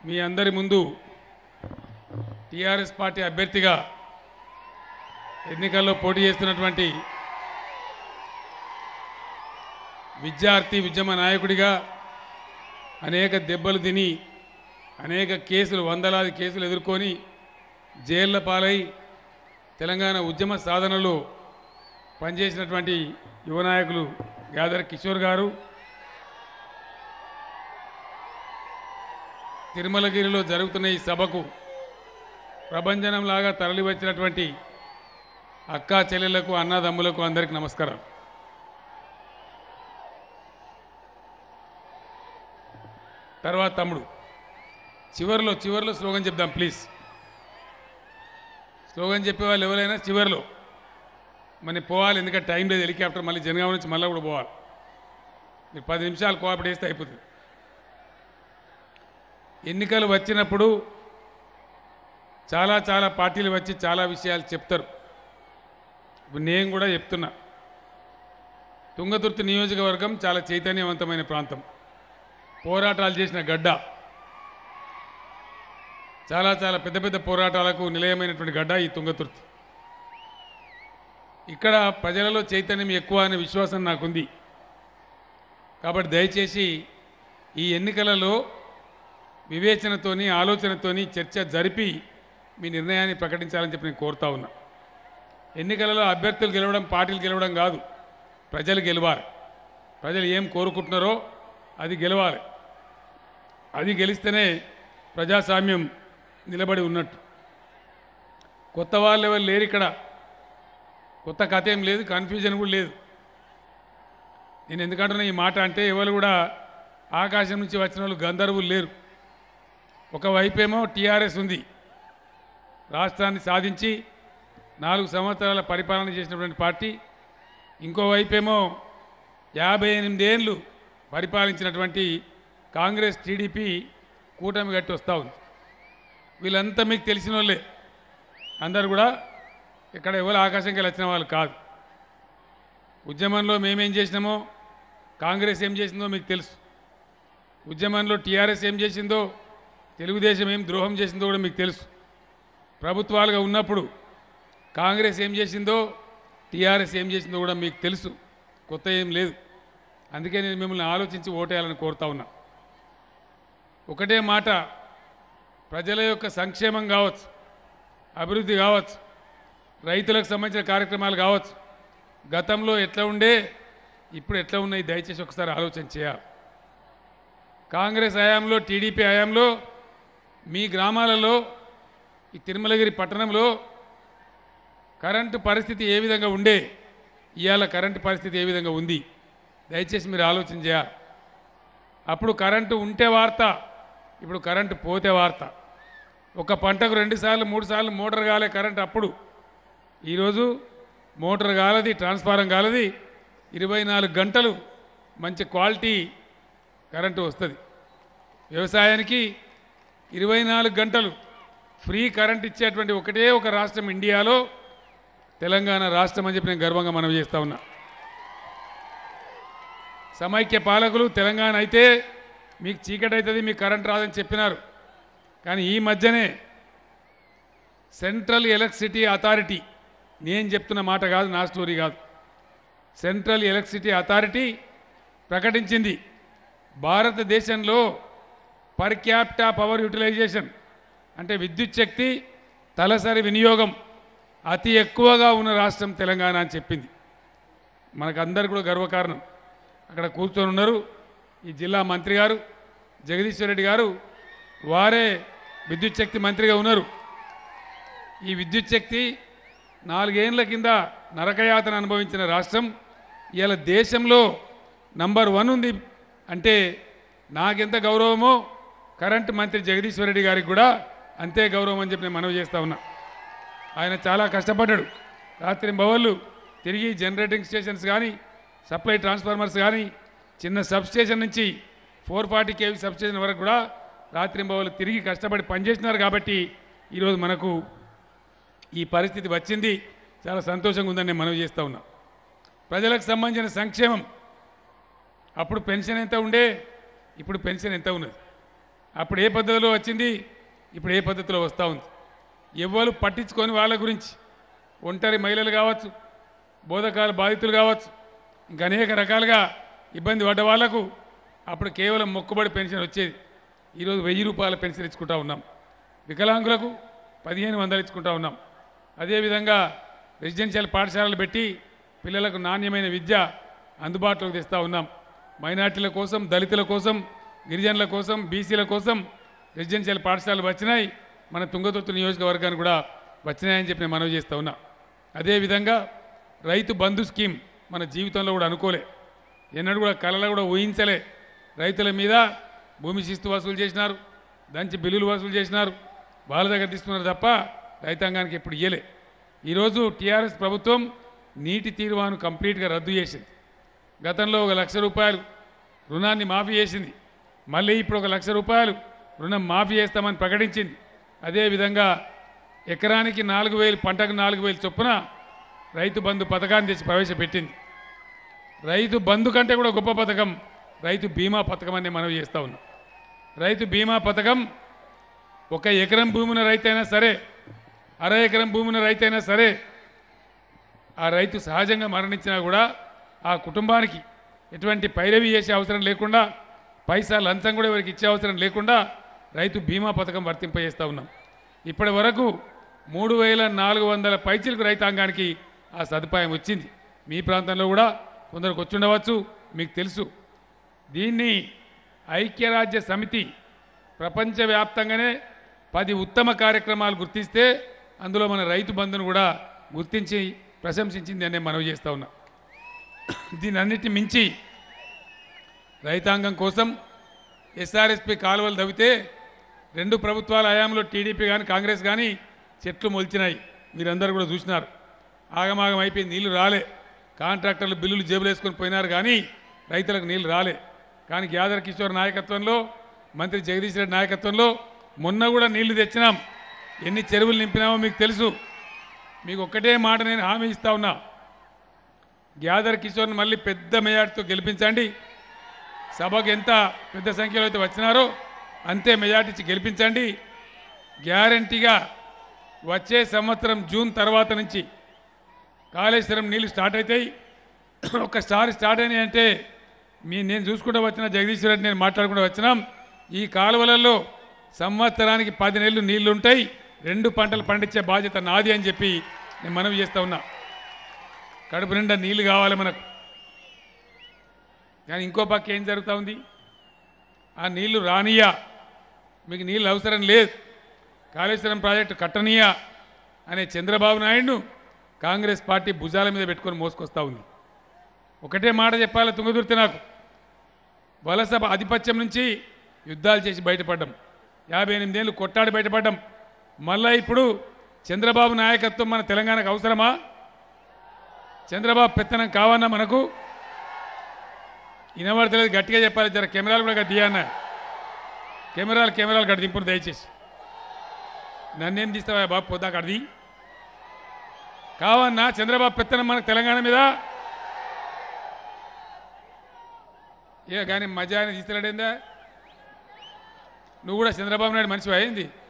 మీ అందరి ముందు TRS party అభ్యర్థిగా ఎన్నికల్లో పోటీ చేస్తున్నటువంటి విద్యార్థి ఉద్యమ నాయకుడిగా అనేక దెబ్బలు తిని అనేక కేసులు వందలాది కేసులు ఎదుర్కొని జైళ్ల పాలై తెలంగాణ ఉద్యమ సాధనలో పనిచేసినటువంటి యువ నాయకులు గాదర్ కిషోర్ గారు తిరుమలగిరిలో జరుగుతున్న ఈ సభకు ప్రభంజనంలాగా తరలివచ్చినటువంటి అక్కా చెల్లెళ్లకు అన్నదమ్ములకు అందరికీ నమస్కారం తర్వాత తమ్ముడు చివరిలో చివరిలో స్లోగన్ చెప్దాం ప్లీజ్ స్లోగన్ చెప్పే వాళ్ళు ఎవరైనా చివరిలో మరి పోవాలి ఎందుకంటే టైం లేదు హెలికాప్టర్ మళ్ళీ జనగామ నుంచి మళ్ళీ కూడా పోవాలి మీరు పది నిమిషాలు కోఆపరేట్ చేస్తే అయిపోతుంది ఎన్నికలు వచ్చినప్పుడు చాలా చాలా పార్టీలు వచ్చి చాలా విషయాలు చెప్తారు ఇప్పుడు నేను కూడా చెప్తున్నా తుంగతుర్తి నియోజకవర్గం చాలా చైతన్యవంతమైన ప్రాంతం పోరాటాలు చేసిన గడ్డ చాలా చాలా పెద్ద పెద్ద పోరాటాలకు నిలయమైనటువంటి గడ్డ ఈ తుంగతుర్తి ఇక్కడ ప్రజలలో చైతన్యం ఎక్కువ అనే విశ్వాసం నాకుంది కాబట్టి దయచేసి ఈ ఎన్నికలలో వివేచనతోని ఆలోచనతోని చర్చ జరిపి మీ నిర్ణయాన్ని ప్రకటించాలని చెప్పి నేను కోరుతా ఉన్నా ఎన్నికలలో అభ్యర్థులు గెలవడం పార్టీలు గెలవడం కాదు ప్రజలు గెలవాలి ప్రజలు ఏం కోరుకుంటున్నారో అది గెలవాలి అది గెలిస్తేనే ప్రజాస్వామ్యం నిలబడి ఉన్నట్టు కొత్త వాళ్ళు ఎవరు లేరు ఇక్కడ కొత్త కథ ఏం లేదు కన్ఫ్యూజన్ కూడా లేదు నేను ఎందుకంటున్నా ఈ మాట అంటే ఎవరు కూడా ఆకాశం నుంచి వచ్చిన వాళ్ళు గంధర్వులు లేరు ఒకవైపేమో టీఆర్ఎస్ ఉంది రాష్ట్రాన్ని సాధించి నాలుగు సంవత్సరాల పరిపాలన చేసినటువంటి పార్టీ ఇంకోవైపేమో యాభై ఎనిమిదేళ్ళు పరిపాలించినటువంటి కాంగ్రెస్ టీడీపీ కూటమి గట్టి వస్తూ ఉంది వీళ్ళంతా మీకు తెలిసిన వాళ్ళే అందరు కూడా ఇక్కడ ఎవరు ఆకాశంకి వచ్చిన వాళ్ళు కాదు ఉద్యమంలో మేమేం చేసినామో కాంగ్రెస్ ఏం చేసిందో మీకు తెలుసు ఉద్యమంలో టీఆర్ఎస్ ఏం చేసిందో తెలుగుదేశం ఏం ద్రోహం చేసిందో కూడా మీకు తెలుసు ప్రభుత్వాలుగా ఉన్నప్పుడు కాంగ్రెస్ ఏం చేసిందో టీఆర్ఎస్ ఏం చేసిందో కూడా మీకు తెలుసు కొత్త ఏం లేదు అందుకే నేను మిమ్మల్ని ఆలోచించి ఓటేయాలని కోరుతా ఉన్నా ఒకటే మాట ప్రజల యొక్క సంక్షేమం కావచ్చు అభివృద్ధి కావచ్చు రైతులకు సంబంధించిన కార్యక్రమాలు కావచ్చు గతంలో ఎట్లా ఉండే ఇప్పుడు ఎట్లా ఉన్నాయి దయచేసి ఒకసారి ఆలోచన చేయాలి కాంగ్రెస్ హయాంలో టీడీపీ హయాంలో మీ గ్రామాలలో ఈ తిరుమలగిరి పట్టణంలో కరెంటు పరిస్థితి ఏ విధంగా ఉండే ఇవాళ కరెంటు పరిస్థితి ఏ విధంగా ఉంది దయచేసి మీరు ఆలోచన చేయాలి అప్పుడు కరెంటు ఉంటే వార్త ఇప్పుడు కరెంటు పోతే వార్త ఒక పంటకు రెండు సార్లు మూడు సార్లు మోటార్ కాలే కరెంట్ అప్పుడు ఈరోజు మోటార్ కాలది ట్రాన్స్ఫారం కాలది ఇరవై నాలుగు గంటలు మంచి క్వాలిటీ కరెంటు వస్తుంది వ్యవసాయానికి ఇరవై నాలుగు గంటలు ఫ్రీ కరెంట్ ఇచ్చేటువంటి ఒకటే ఒక రాష్ట్రం ఇండియాలో తెలంగాణ రాష్ట్రం అని చెప్పి నేను గర్వంగా మనవి చేస్తా ఉన్నా సమైక్య పాలకులు తెలంగాణ అయితే మీకు చీకటి అవుతుంది మీకు కరెంట్ రాదని చెప్పినారు కానీ ఈ మధ్యనే సెంట్రల్ ఎలక్ట్రిసిటీ అథారిటీ నేను చెప్తున్న మాట కాదు నా స్టోరీ కాదు సెంట్రల్ ఎలక్ట్రిసిటీ అథారిటీ ప్రకటించింది భారతదేశంలో పర్ క్యాపిటా పవర్ యూటిలైజేషన్ అంటే విద్యుత్ శక్తి తలసరి వినియోగం అతి ఎక్కువగా ఉన్న రాష్ట్రం తెలంగాణ అని చెప్పింది మనకందరు కూడా గర్వకారణం అక్కడ కూర్చొని ఉన్నారు ఈ జిల్లా మంత్రి గారు జగదీశ్వర్ రెడ్డి గారు వారే విద్యుత్ శక్తి మంత్రిగా ఉన్నారు ఈ విద్యుత్ శక్తి నాలుగేండ్ల కింద నరకయాతన అనుభవించిన రాష్ట్రం ఇవాళ దేశంలో నంబర్ వన్ ఉంది అంటే నాకెంత గౌరవమో కరెంట్ మంత్రి జగదీశ్వర్ రెడ్డి గారికి కూడా అంతే గౌరవం అని చెప్పి నేను మనవి చేస్తా ఉన్నా ఆయన చాలా కష్టపడ్డాడు రాత్రి బవళ్ళు తిరిగి జనరేటింగ్ స్టేషన్స్ కానీ సప్లై ట్రాన్స్ఫార్మర్స్ కానీ చిన్న సబ్ స్టేషన్ నుంచి four forty KV substation వరకు కూడా రాత్రి బవళ్ళు తిరిగి కష్టపడి పనిచేస్తున్నారు కాబట్టి ఈరోజు మనకు ఈ పరిస్థితి వచ్చింది చాలా సంతోషంగా ఉందని నేను మనవి చేస్తూ ఉన్నా ప్రజలకు సంబంధించిన సంక్షేమం అప్పుడు పెన్షన్ ఎంత ఉండే ఇప్పుడు పెన్షన్ ఎంత ఉన్నది అప్పుడు ఏ పద్ధతిలో వచ్చింది ఇప్పుడు ఏ పద్ధతిలో వస్తూ ఉంది ఎవ్వరు పట్టించుకొని వాళ్ళ గురించి ఒంటరి మహిళలు కావచ్చు బోధకాల బాధితులు కావచ్చు ఇంకా అనేక రకాలుగా ఇబ్బంది పడ్డ వాళ్లకు అప్పుడు కేవలం మొక్కుబడి పెన్షన్ వచ్చేది ఈరోజు వెయ్యి రూపాయల పెన్షన్ ఇచ్చుకుంటా ఉన్నాం వికలాంగులకు పదిహేను వందలు ఇచ్చుకుంటా ఉన్నాం అదేవిధంగా రెసిడెన్షియల్ పాఠశాలలు పెట్టి పిల్లలకు నాణ్యమైన విద్య అందుబాటులోకి తెస్తూ ఉన్నాం మైనార్టీల కోసం దళితుల కోసం గిరిజనుల కోసం బీసీల కోసం రెసిడెన్షియల్ పాఠశాలలు వచ్చినాయి మన తుంగతుర్తి నియోజకవర్గానికి కూడా వచ్చినాయని చెప్పి నేను మనవి చేస్తూ ఉన్నా అదేవిధంగా రైతు బంధు స్కీమ్ మన జీవితంలో కూడా అనుకోలే ఎన్నడూ కూడా కళలో కూడా ఊహించలే రైతుల మీద భూమి శిస్తు వసూలు చేసినారు దంచి బిల్లులు వసూలు చేసినారు వాళ్ళ దగ్గర తీసుకున్నారు తప్ప రైతాంగానికి ఎప్పుడు ఇయ్యలే ఈరోజు టీఆర్ఎస్ ప్రభుత్వం నీటి తీర్మానం కంప్లీట్గా రద్దు చేసింది గతంలో ఒక లక్ష రూపాయలు రుణాన్ని మాఫీ చేసింది మళ్ళీ ఇప్పుడు ఒక లక్ష రూపాయలు రుణం మాఫీ చేస్తామని ప్రకటించింది అదేవిధంగా ఎకరానికి నాలుగు వేలు పంటకు నాలుగు వేలు చొప్పున రైతు బంధు పథకాన్ని తెచ్చి ప్రవేశపెట్టింది రైతు బంధు కంటే కూడా గొప్ప పథకం రైతు బీమా పథకం అని మనవి చేస్తూ ఉన్నాం రైతు బీమా పథకం ఒక ఎకరం భూమిన రైతైనా సరే అర ఎకరం భూమిన రైతైనా సరే ఆ రైతు సహజంగా మరణించినా కూడా ఆ కుటుంబానికి ఎటువంటి పైరవి చేసే అవసరం లేకుండా పైసా లంచం కూడా ఎవరికి ఇచ్చే అవసరం లేకుండా రైతు బీమా పథకం వర్తింపజేస్తూ ఉన్నాం ఇప్పటి వరకు మూడు వేల నాలుగు వందల పైచీలకు రైతాంగానికి ఆ సదుపాయం వచ్చింది మీ ప్రాంతంలో కూడా కొందరికి వచ్చుండవచ్చు మీకు తెలుసు దీన్ని ఐక్యరాజ్య సమితి ప్రపంచవ్యాప్తంగానే పది ఉత్తమ కార్యక్రమాలు గుర్తిస్తే అందులో మన రైతు బంధును కూడా గుర్తించి ప్రశంసించింది అని నేను మనవి చేస్తూ ఉన్నా దీని అన్నిటి మించి రైతాంగం కోసం ఎస్ఆర్ఎస్పి కాలువలు తవ్వితే రెండు ప్రభుత్వాల హయాంలో టీడీపీ కానీ కాంగ్రెస్ కానీ చెట్లు మొలిచినాయి మీరందరూ కూడా చూసినారు ఆగమాగం అయిపోయి నీళ్లు రాలే కాంట్రాక్టర్లు బిల్లులు జేబులు వేసుకొని పోయినారు కానీ రైతులకు నీళ్లు రాలే కానీ గ్యాదర్ కిషోర్ నాయకత్వంలో మంత్రి జగదీష్ రెడ్డి నాయకత్వంలో మొన్న కూడా నీళ్లు తెచ్చినాం ఎన్ని చెరువులు నింపినామో మీకు తెలుసు మీకు ఒక్కటే మాట నేను హామీ ఇస్తా ఉన్నా గ్యాదర్ కిషోర్ని మళ్ళీ పెద్ద మెజార్టీతో గెలిపించండి సభకు ఎంత పెద్ద సంఖ్యలో అయితే వచ్చినారో అంతే మెజార్టీ ఇచ్చి గెలిపించండి గ్యారంటీగా వచ్చే సంవత్సరం జూన్ తర్వాత నుంచి కాళేశ్వరం నీళ్లు స్టార్ట్ అవుతాయి ఒకసారి స్టార్ట్ అయినాయి అంటే మీ నేను చూసుకుంటూ వచ్చిన జగదీశ్వర్ రెడ్డి నేను మాట్లాడుకుంటూ వచ్చినాం ఈ కాలువలలో సంవత్సరానికి పది నెలలు నీళ్లు ఉంటాయి రెండు పంటలు పండించే బాధ్యత నాది అని చెప్పి నేను మనవి చేస్తా ఉన్నా కడుపు నిండా నీళ్లు కావాలి మనకు కానీ ఇంకో పక్క ఏం జరుగుతూ ఉంది ఆ నీళ్లు రానియా మీకు నీళ్ళు అవసరం లేదు కాళేశ్వరం ప్రాజెక్టు కట్టనీయా అనే చంద్రబాబు నాయుడు కాంగ్రెస్ పార్టీ భుజాల మీద పెట్టుకొని మోసుకొస్తా ఉంది ఒకటే మాట చెప్పాలి తుంగదుర్తి నాకు వలస ఆధిపత్యం నుంచి యుద్ధాలు చేసి బయటపడ్డాం యాభై ఎనిమిదేళ్ళు కొట్టాడి బయటపడ్డాం మళ్ళా ఇప్పుడు చంద్రబాబు నాయకత్వం మన తెలంగాణకు అవసరమా చంద్రబాబు పెత్తనం కావన్నా మనకు వినబడతలేదు గట్టిగా చెప్పాలి జర కెమెరాలు కూడా గట్టిగా కెమెరాలు కెమెరాలు గడి దింపుడు దయచేసి నన్నేం తీస్తావా బాబు పొద్దా కడది కావన్నా చంద్రబాబు పెత్తనం మనకు తెలంగాణ మీద ఏ కానీ మజా అని తీసుకురాడేందా నువ్వు కూడా చంద్రబాబు నాయుడు మనిషి అయింది